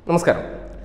നമസ്കാരം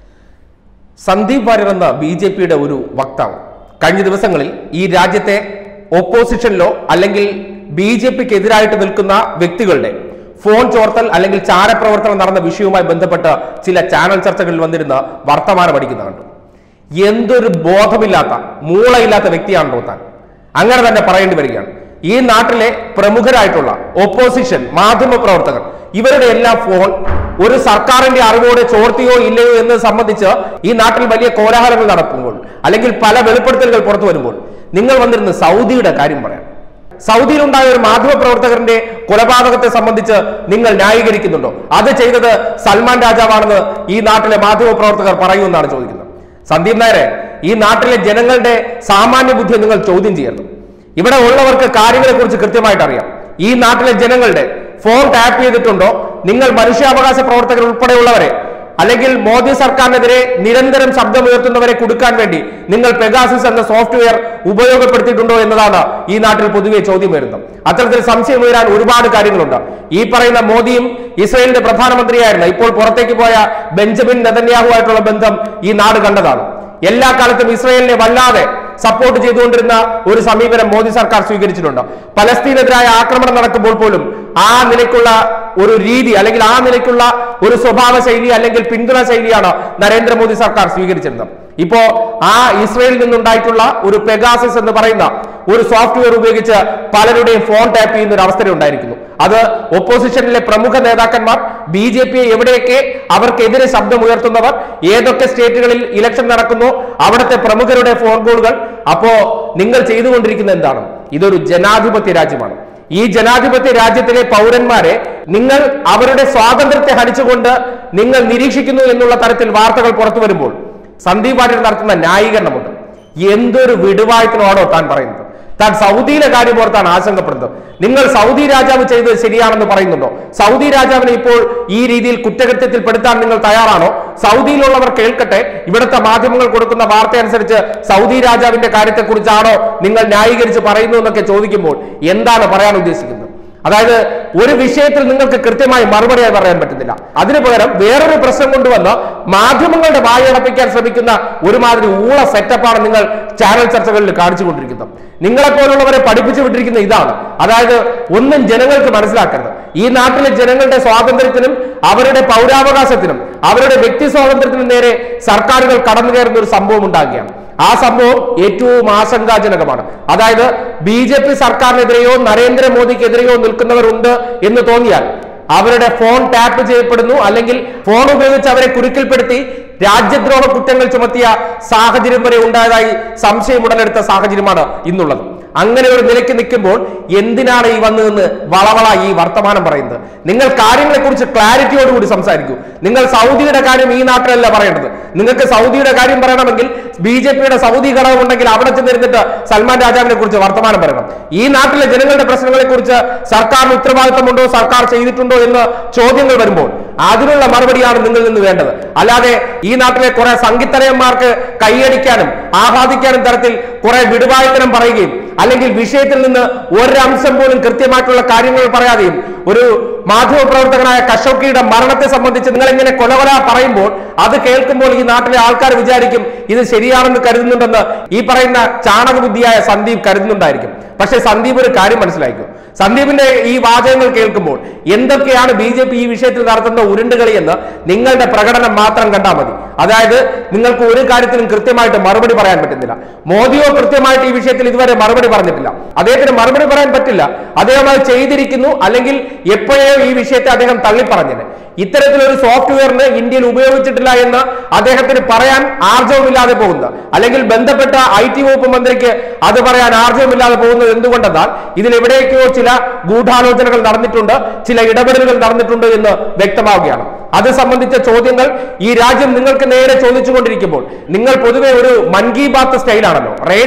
സന്ദീപ് വാര്യർ എന്ന B J പിയുടെ ഒരു വക്താവ് കഴിഞ്ഞ ദിവസങ്ങളിൽ ഈ രാജ്യത്തെ ഓപ്പോസിഷനിലോ അല്ലെങ്കിൽ ബി ജെ പിക്ക് എതിരായിട്ട് നിൽക്കുന്ന വ്യക്തികളുടെ ഫോൺ ചോർത്തൽ അല്ലെങ്കിൽ ചാരപ്രവർത്തനം നടന്ന വിഷയവുമായി ബന്ധപ്പെട്ട് ചില ചാനൽ ചർച്ചകളിൽ വന്നിരുന്ന വർത്തമാനം അടിക്കുന്ന കണ്ടു എന്തൊരു ബോധമില്ലാത്ത മൂളയില്ലാത്ത വ്യക്തിയാണല്ലോ താൻ അങ്ങനെ തന്നെ പറയേണ്ടി വരികയാണ് ഈ നാട്ടിലെ പ്രമുഖരായിട്ടുള്ള ഓപ്പോസിഷൻ മാധ്യമ പ്രവർത്തകർ ഇവരുടെ എല്ലാം ഫോൺ ഒരു സർക്കാരിന്റെ അറിവോടെ ചോർത്തിയോ ഇല്ലയോ എന്ന് സംബന്ധിച്ച് ഈ നാട്ടിൽ വലിയ കോലാഹലങ്ങൾ നടക്കുമ്പോൾ അല്ലെങ്കിൽ പല വെളിപ്പെടുത്തലുകൾ പുറത്തു വരുമ്പോൾ നിങ്ങൾ വന്നിരുന്ന് സൗദിയുടെ കാര്യം പറയാം സൗദിയിലുണ്ടായ ഒരു മാധ്യമ പ്രവർത്തകരുടെ കൊലപാതകത്തെ സംബന്ധിച്ച് നിങ്ങൾ ന്യായീകരിക്കുന്നുണ്ടോ അത് ചെയ്തത് സൽമാൻ രാജാവാണെന്ന് ഈ നാട്ടിലെ മാധ്യമ പ്രവർത്തകർ പറയുമെന്നാണ് ചോദിക്കുന്നത് സന്ദീപ് നായരെ ഈ നാട്ടിലെ ജനങ്ങളുടെ സാമാന്യ ബുദ്ധി നിങ്ങൾ ചോദ്യം ചെയ്യരുത് ഇവിടെ ഉള്ളവർക്ക് കാര്യങ്ങളെ കുറിച്ച് കൃത്യമായിട്ട് അറിയാം ഈ നാട്ടിലെ ജനങ്ങളുടെ ഫോൺ ടാപ്പ് ചെയ്തിട്ടുണ്ടോ നിങ്ങൾ മനുഷ്യാവകാശ പ്രവർത്തകർ ഉൾപ്പെടെയുള്ളവരെ അല്ലെങ്കിൽ മോദി സർക്കാരിനെതിരെ നിരന്തരം ശബ്ദമുയർത്തുന്നവരെ കൊടുക്കാൻ വേണ്ടി നിങ്ങൾ പെഗാസിസ് എന്ന സോഫ്റ്റ്വെയർ ഉപയോഗപ്പെടുത്തിയിട്ടുണ്ടോ എന്നതാണ് ഈ നാട്ടിൽ പൊതുവെ ചോദ്യം വരുന്നത് അത്തരത്തിൽ സംശയം ഉയരാൻ ഒരുപാട് കാര്യങ്ങളുണ്ട് ഈ പറയുന്ന മോദിയും ഇസ്രയേലിന്റെ പ്രധാനമന്ത്രിയായിരുന്ന ഇപ്പോൾ പുറത്തേക്ക് പോയ ബെഞ്ചമിൻ നെതന്യാഹുവായിട്ടുള്ള ബന്ധം ഈ നാട് കണ്ടതാണ് എല്ലാ കാലത്തും ഇസ്രയേലിനെ വല്ലാതെ സപ്പോർട്ട് ചെയ്തുകൊണ്ടിരുന്ന ഒരു സമീപനം മോദി സർക്കാർ സ്വീകരിച്ചിട്ടുണ്ട് പലസ്തീനെതിരായ ആക്രമണം നടക്കുമ്പോൾ പോലും ആ നിലയ്ക്കുള്ള ഒരു രീതി അല്ലെങ്കിൽ ആ നിലയ്ക്കുള്ള ഒരു സ്വഭാവ ശൈലി അല്ലെങ്കിൽ പിന്തുണ ശൈലിയാണ് നരേന്ദ്രമോദി സർക്കാർ സ്വീകരിച്ചിരുന്നത് ഇപ്പോ ആ ഇസ്രയേലിൽ നിന്നുണ്ടായിട്ടുള്ള ഒരു പെഗാസിസ് എന്ന് പറയുന്ന ഒരു സോഫ്റ്റ്വെയർ ഉപയോഗിച്ച് പലരുടെയും ഫോൺ ടാപ്പ് ചെയ്യുന്ന ഒരു അവസ്ഥ ഉണ്ടായിരിക്കുന്നു അത് ഒപ്പോസിഷനിലെ പ്രമുഖ നേതാക്കന്മാർ ബി ജെ പിയെ എവിടെയൊക്കെ അവർക്കെതിരെ ശബ്ദമുയർത്തുന്നവർ ഏതൊക്കെ സ്റ്റേറ്റുകളിൽ ഇലക്ഷൻ നടക്കുന്നു അവിടുത്തെ പ്രമുഖരുടെ ഫോൺ കോളുകൾ അപ്പോ നിങ്ങൾ ചെയ്തുകൊണ്ടിരിക്കുന്ന എന്താണ് ഇതൊരു ജനാധിപത്യ രാജ്യമാണ് ഈ ജനാധിപത്യ രാജ്യത്തിലെ പൗരന്മാരെ നിങ്ങൾ അവരുടെ സ്വാതന്ത്ര്യത്തെ ഹനിച്ചുകൊണ്ട് നിങ്ങൾ നിരീക്ഷിക്കുന്നു എന്നുള്ള തരത്തിൽ വാർത്തകൾ പുറത്തു വരുമ്പോൾ സന്ദീപ് വാര്യർ നടത്തുന്ന ന്യായീകരണമുണ്ട് എന്തൊരു വിടുവായത്തിനാണോ താൻ പറയുന്നത് താൻ സൗദിയിലെ കാര്യം ഓർത്താണ് ആശങ്കപ്പെടുന്നത് നിങ്ങൾ സൗദി രാജാവ് ചെയ്തത് ശരിയാണെന്ന് പറയുന്നുണ്ടോ സൗദി രാജാവിനെ ഇപ്പോൾ ഈ രീതിയിൽ കുറ്റകൃത്യത്തിൽ പെടുത്താൻ നിങ്ങൾ തയ്യാറാണോ സൗദിയിലുള്ളവർ കേൾക്കട്ടെ ഇവിടുത്തെ മാധ്യമങ്ങൾ കൊടുക്കുന്ന വാർത്ത അനുസരിച്ച് സൗദി രാജാവിന്റെ കാര്യത്തെക്കുറിച്ചാണോ നിങ്ങൾ ന്യായീകരിച്ച് പറയുന്നു എന്നൊക്കെ ചോദിക്കുമ്പോൾ എന്താണ് പറയാൻ ഉദ്ദേശിക്കുന്നത് അതായത് ഒരു വിഷയത്തിൽ നിങ്ങൾക്ക് കൃത്യമായി മറുപടിയായി പറയാൻ പറ്റുന്നില്ല അതിനു പകരം വേറൊരു പ്രശ്നം കൊണ്ടുവന്ന് മാധ്യമങ്ങളുടെ വായടപ്പിക്കാൻ ശ്രമിക്കുന്ന ഒരുമാതിരി ഊള സെറ്റപ്പാണ് നിങ്ങൾ ചാനൽ ചർച്ചകളിൽ കാണിച്ചുകൊണ്ടിരിക്കുന്നത് നിങ്ങളെപ്പോലുള്ളവരെ പഠിപ്പിച്ചു വിട്ടിരിക്കുന്ന ഇതാണ് അതായത് ഒന്നും ജനങ്ങൾക്ക് മനസ്സിലാക്കരുത് ഈ നാട്ടിലെ ജനങ്ങളുടെ സ്വാതന്ത്ര്യത്തിനും അവരുടെ പൗരാവകാശത്തിനും അവരുടെ വ്യക്തി സ്വാതന്ത്ര്യത്തിനും നേരെ സർക്കാരുകൾ കടന്നു കയറുന്ന ഒരു സംഭവം ഉണ്ടാകുകയാണ് ആ സംഭവം ഏറ്റവും ആശങ്കാജനകമാണ് അതായത് ബി ജെ പി സർക്കാരിനെതിരെയോ നരേന്ദ്രമോദിക്കെതിരെയോ നിൽക്കുന്നവരുണ്ട് എന്ന് തോന്നിയാൽ അവരുടെ ഫോൺ ടാപ്പ് ചെയ്യപ്പെടുന്നു അല്ലെങ്കിൽ ഫോൺ ഉപയോഗിച്ച് അവരെ കുരുക്കിൽപ്പെടുത്തി രാജ്യദ്രോഹ കുറ്റങ്ങൾ ചുമത്തിയ സാഹചര്യം വരെ ഉണ്ടായതായി സംശയം ഉടലെടുത്ത സാഹചര്യമാണ് ഇന്നുള്ളത് അങ്ങനെ ഒരു നിലയ്ക്ക് നിൽക്കുമ്പോൾ എന്തിനാണ് ഈ വന്നു നിന്ന് വളവള ഈ വർത്തമാനം പറയുന്നത് നിങ്ങൾ കാര്യങ്ങളെ കുറിച്ച് ക്ലാരിറ്റിയോടുകൂടി സംസാരിക്കൂ നിങ്ങൾ സൗദിയുടെ കാര്യം ഈ നാട്ടിലല്ല പറയേണ്ടത് നിങ്ങൾക്ക് സൗദിയുടെ കാര്യം പറയണമെങ്കിൽ ബി ജെ പിയുടെ സൗദി ഘടകം ഉണ്ടെങ്കിൽ അവിടെ ചെന്നിരുന്നിട്ട് സൽമാൻ രാജാവിനെ കുറിച്ച് വർത്തമാനം പറയണം ഈ നാട്ടിലെ ജനങ്ങളുടെ പ്രശ്നങ്ങളെ കുറിച്ച് സർക്കാരിന് ഉത്തരവാദിത്തമുണ്ടോ സർക്കാർ ചെയ്തിട്ടുണ്ടോ എന്ന് ചോദ്യങ്ങൾ വരുമ്പോൾ അതിനുള്ള മറുപടിയാണ് നിങ്ങളിൽ നിന്ന് വേണ്ടത് അല്ലാതെ ഈ നാട്ടിലെ കുറെ സംഗീതരയന്മാർക്ക് കൈയടിക്കാനും ആഹ്ലാദിക്കാനും തരത്തിൽ കുറെ വിടുവായുത്തരം പറയുകയും അല്ലെങ്കിൽ വിഷയത്തിൽ നിന്ന് ഒരംശം പോലും കൃത്യമായിട്ടുള്ള കാര്യങ്ങൾ പറയാതെയും ഒരു മാധ്യമപ്രവർത്തകനായ കഷോക്കിയുടെ മരണത്തെ സംബന്ധിച്ച് നിങ്ങൾ ഇങ്ങനെ കൊലകൊല പറയുമ്പോൾ അത് കേൾക്കുമ്പോൾ ഈ നാട്ടിലെ ആൾക്കാർ വിചാരിക്കും ഇത് ശരിയാണെന്ന് കരുതുന്നുണ്ടെന്ന് ഈ പറയുന്ന ചാണകബുദ്ധിയായ സന്ദീപ് കരുതുന്നുണ്ടായിരിക്കും പക്ഷേ സന്ദീപ് ഒരു കാര്യം മനസ്സിലാക്കും സന്ദീപിന്റെ ഈ വാചകങ്ങൾ കേൾക്കുമ്പോൾ എന്തൊക്കെയാണ് ബി ജെ പി ഈ വിഷയത്തിൽ നടത്തുന്ന ഉരുണ്ടുകളി എന്ന് നിങ്ങളുടെ പ്രകടനം മാത്രം കണ്ടാൽ മതി അതായത് നിങ്ങൾക്ക് ഒരു കാര്യത്തിനും കൃത്യമായിട്ട് മറുപടി പറയാൻ പറ്റുന്നില്ല മോദിയോ കൃത്യമായിട്ട് ഈ വിഷയത്തിൽ ഇതുവരെ മറുപടി പറഞ്ഞിട്ടില്ല അദ്ദേഹത്തിന് മറുപടി പറയാൻ പറ്റില്ല അദ്ദേഹം അത് ചെയ്തിരിക്കുന്നു അല്ലെങ്കിൽ എപ്പോഴോ ഈ വിഷയത്തെ അദ്ദേഹം തള്ളിപ്പറഞ്ഞത് ഇത്തരത്തിലൊരു സോഫ്റ്റ്വെയറിന് ഇന്ത്യയിൽ ഉപയോഗിച്ചിട്ടില്ല എന്ന് അദ്ദേഹത്തിന് പറയാൻ ആർജവമില്ലാതെ പോകുന്നത് അല്ലെങ്കിൽ ബന്ധപ്പെട്ട ഐ ടി വകുപ്പ് മന്ത്രിക്ക് അത് പറയാൻ ആർജവമില്ലാതെ പോകുന്നത് എന്തുകൊണ്ടെന്നാൽ ഇതിൽ എവിടേക്കോ ചില ഗൂഢാലോചനകൾ നടന്നിട്ടുണ്ട് ചില ഇടപെടലുകൾ നടന്നിട്ടുണ്ട് എന്ന് വ്യക്തമാവുകയാണ് അത് സംബന്ധിച്ച ചോദ്യങ്ങൾ ഈ രാജ്യം നിങ്ങൾക്ക് നേരെ ചോദിച്ചുകൊണ്ടിരിക്കുമ്പോൾ നിങ്ങൾ പൊതുവെ ഒരു മൻ കി ബാത്ത് സ്റ്റൈലാണല്ലോ റേഡിയോ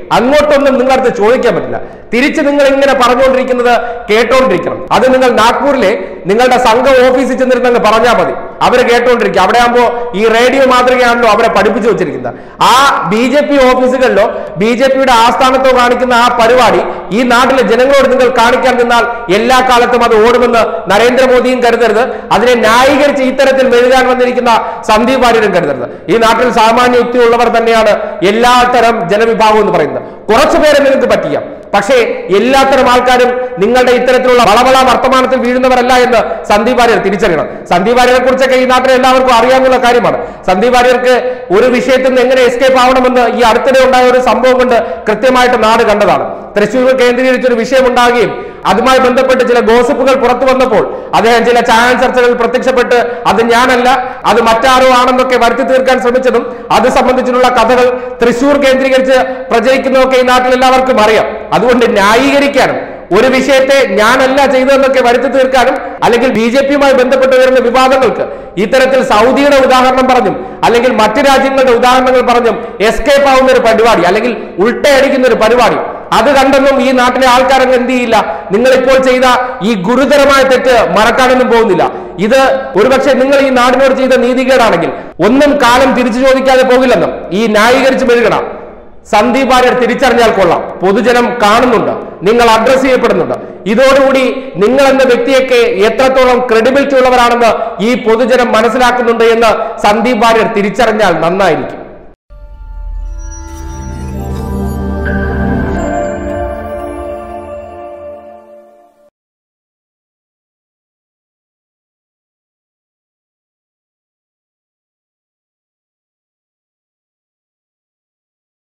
അങ്ങോട്ടൊന്നും നിങ്ങളടുത്ത് ചോദിക്കാൻ പറ്റില്ല തിരിച്ച് നിങ്ങൾ ഇങ്ങനെ പറഞ്ഞുകൊണ്ടിരിക്കുന്നത് കേട്ടോണ്ടിരിക്കണം അത് നിങ്ങൾ നാഗ്പൂരിലെ നിങ്ങളുടെ സംഘം ഓഫീസിൽ ചെന്നിരുന്ന് അങ്ങ് പറഞ്ഞാൽ മതി അവരെ കേട്ടോണ്ടിരിക്കുക അവിടെ ആകുമ്പോ ഈ റേഡിയോ മാതൃകയാണല്ലോ അവരെ പഠിപ്പിച്ചു വെച്ചിരിക്കുന്നത് ആ ബി ജെ പി ഓഫീസുകളിലോ ബി ജെ പിയുടെ ആസ്ഥാനത്തോ കാണിക്കുന്ന ആ പരിപാടി ഈ നാട്ടിലെ ജനങ്ങളോട് നിങ്ങൾ കാണിക്കാൻ നിന്നാൽ എല്ലാ കാലത്തും അത് ഓടുമെന്ന് നരേന്ദ്രമോദിയും കരുതരുത് അതിനെ ന്യായീകരിച്ച് ഇത്തരത്തിൽ മെഴുകാൻ വന്നിരിക്കുന്ന സന്ദീപ് വാര്യരും കരുതരുത് ഈ നാട്ടിൽ സാമാന്യ യുക്തിയുള്ളവർ തന്നെയാണ് എല്ലാത്തരം ജനവിഭാഗം എന്ന് പറയുന്നത് കുറച്ചുപേരെ നിങ്ങൾക്ക് പറ്റിക്കാം പക്ഷേ എല്ലാത്തരം ആൾക്കാരും നിങ്ങളുടെ ഇത്തരത്തിലുള്ള വളവള വർത്തമാനത്തിൽ വീഴുന്നവരല്ല എന്ന് സന്ദീപ് വാര്യർ തിരിച്ചറിയണം സന്ദീപ് വാര്യരെ കുറിച്ചൊക്കെ ഈ നാട്ടിൽ എല്ലാവർക്കും അറിയാവുന്ന കാര്യമാണ് സന്ദീപ് വാര്യർക്ക് ഒരു വിഷയത്തിൽ നിന്ന് എങ്ങനെ എസ്കേപ്പ് ആവണമെന്ന് ഈ അടുത്തിടെ ഉണ്ടായ ഒരു സംഭവം കൊണ്ട് കൃത്യമായിട്ട് നാട് കണ്ടതാണ് തൃശ്ശൂർ കേന്ദ്രീകരിച്ച് ഒരു വിഷയം ഉണ്ടാകുകയും അതുമായി ബന്ധപ്പെട്ട് ചില ഗോസിപ്പുകൾ പുറത്തു വന്നപ്പോൾ അദ്ദേഹം ചില ചാനൽ ചർച്ചകളിൽ പ്രത്യക്ഷപ്പെട്ട് അത് ഞാനല്ല അത് മറ്റാരോ ആണെന്നൊക്കെ വരുത്തി തീർക്കാൻ ശ്രമിച്ചതും അത് സംബന്ധിച്ചിട്ടുള്ള കഥകൾ തൃശൂർ കേന്ദ്രീകരിച്ച് പ്രചരിക്കുന്നതൊക്കെ ഈ നാട്ടിൽ എല്ലാവർക്കും അറിയാം അതുകൊണ്ട് ന്യായീകരിക്കാനും ഒരു വിഷയത്തെ ഞാനല്ല ചെയ്തതെന്നൊക്കെ വരുത്തി തീർക്കാനും അല്ലെങ്കിൽ ബി ജെ പിയുമായി ബന്ധപ്പെട്ട് വരുന്ന വിവാദങ്ങൾക്ക് ഇത്തരത്തിൽ സൗദിയുടെ ഉദാഹരണം പറഞ്ഞും അല്ലെങ്കിൽ മറ്റു രാജ്യങ്ങളുടെ ഉദാഹരണങ്ങൾ പറഞ്ഞും എസ്കേപ്പ് ആവുന്ന ഒരു പരിപാടി അല്ലെങ്കിൽ ഉൾട്ടയടിക്കുന്ന ഒരു പരിപാടി അത് കണ്ടൊന്നും ഈ നാട്ടിലെ ആൾക്കാരങ്ങ് എന്ത് ചെയ്യില്ല നിങ്ങൾ ഇപ്പോൾ ചെയ്ത ഈ ഗുരുതരമായ തെറ്റ് മറക്കാനൊന്നും പോകുന്നില്ല ഇത് ഒരുപക്ഷെ നിങ്ങൾ ഈ നാടിനോട് ചെയ്ത നീതികേടാണെങ്കിൽ ഒന്നും കാലം തിരിച്ചു ചോദിക്കാതെ പോകില്ലെന്നും ഈ ന്യായീകരിച്ച് മെഴുകണം സന്ദീപ് വാര്യർ തിരിച്ചറിഞ്ഞാൽ കൊള്ളാം പൊതുജനം കാണുന്നുണ്ട് നിങ്ങൾ അഡ്രസ് ചെയ്യപ്പെടുന്നുണ്ട് ഇതോടുകൂടി നിങ്ങൾ എന്ന വ്യക്തിയൊക്കെ എത്രത്തോളം ക്രെഡിബിലിറ്റി ഉള്ളവരാണെന്ന് ഈ പൊതുജനം മനസ്സിലാക്കുന്നുണ്ട് എന്ന് സന്ദീപ് വാര്യർ തിരിച്ചറിഞ്ഞാൽ നന്നായിരിക്കും